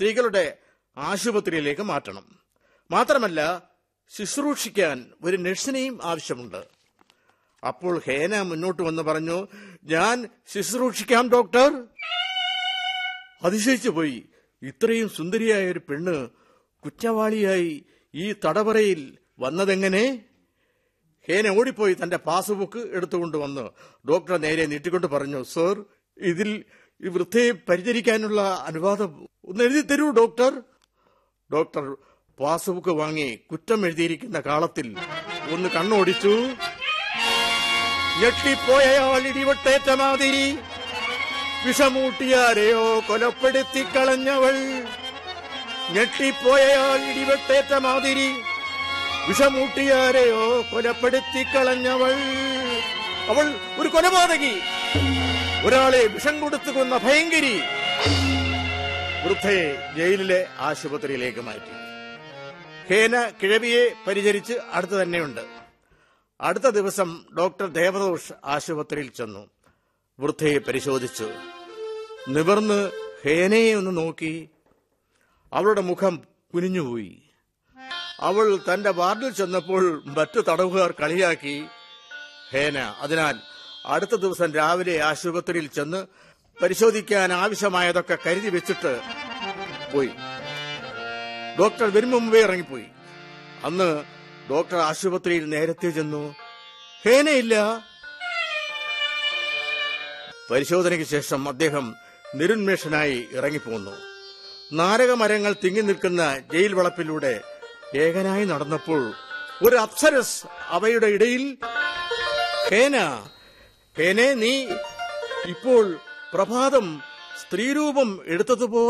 സ്ത്രീകളുടെ ആശുപത്രിയിലേക്ക് മാറ്റണം മാത്രമല്ല ശുശ്രൂഷിക്കാൻ ഒരു നഴ്സിനെയും ആവശ്യമുണ്ട് അപ്പോൾ ഹേന മുന്നോട്ട് വന്ന് പറഞ്ഞു ഞാൻ ശുശ്രൂഷിക്കാം ഡോക്ടർ അതിശയിച്ചു പോയി ഇത്രയും സുന്ദരിയായ ഒരു പെണ്ണ് കുറ്റവാളിയായി ഈ തടവറയിൽ വന്നതെങ്ങനെ ഹേന ഓടിപ്പോയി തന്റെ പാസ്ബുക്ക് എടുത്തുകൊണ്ട് വന്ന് ഡോക്ടറെ നേരെ നീട്ടിക്കൊണ്ട് പറഞ്ഞു സർ ഇതിൽ ഈ വൃദ്ധയെ പരിചരിക്കാനുള്ള അനുവാദം ഒന്ന് എഴുതി തരൂ ഡോക്ടർ ഡോക്ടർ പാസ്ബുക്ക് വാങ്ങി കുറ്റം എഴുതിയിരിക്കുന്ന കാളത്തിൽ ഒന്ന് കണ്ണോടിച്ചു ഞെട്ടിപ്പോയയാൾ ഇടിവട്ടേറ്റ മാതിരി വിഷമൂട്ടിയാരെയോ കൊലപ്പെടുത്തി കളഞ്ഞവൾ ഞെട്ടിപ്പോയയാൾ ഇടിവെട്ടേറ്റ മാതിരി വിഷമൂട്ടിയാരെയോ കൊലപ്പെടുത്തി കളഞ്ഞവൾ അവൾ ഒരു കൊലപാതകി ഒരാളെ വിഷം കൊടുത്തു കൊന്ന ഭയങ്കരി വൃദ്ധയെ ജയിലിലെ ആശുപത്രിയിലേക്ക് മാറ്റി ഹേന കിഴവിയെ പരിചരിച്ച് അടുത്ത് തന്നെയുണ്ട് അടുത്ത ദിവസം ഡോക്ടർ ദേവദോഷ് ആശുപത്രിയിൽ ചെന്നു വൃദ്ധയെ പരിശോധിച്ചു നിവർന്ന് ഹേനയെ ഒന്ന് നോക്കി അവളുടെ മുഖം കുനിഞ്ഞുപോയി അവൾ തന്റെ വാർഡിൽ ചെന്നപ്പോൾ മറ്റു തടവുകാർ കളിയാക്കി ഹേന അതിനാൽ അടുത്ത ദിവസം രാവിലെ ആശുപത്രിയിൽ ചെന്ന് പരിശോധിക്കാൻ ആവശ്യമായതൊക്കെ കരുതി വെച്ചിട്ട് പോയി ഡോക്ടർ വരും മുമ്പേ ഇറങ്ങിപ്പോയി അന്ന് ഡോക്ടർ ആശുപത്രിയിൽ നേരത്തെ ചെന്നു ഹേനയില്ല പരിശോധനയ്ക്ക് ശേഷം അദ്ദേഹം നിരുന്മേഷനായി ഇറങ്ങിപ്പോന്നു നാരകമരങ്ങൾ തിങ്ങി നിൽക്കുന്ന ജയിൽ വളപ്പിലൂടെ ഏകനായി നടന്നപ്പോൾ ഒരു അപ്സരസ് അവയുടെ ഇടയിൽ ഹേന ഹേനെ നീ ഇപ്പോൾ പ്രഭാതം സ്ത്രീരൂപം എടുത്തതുപോലെ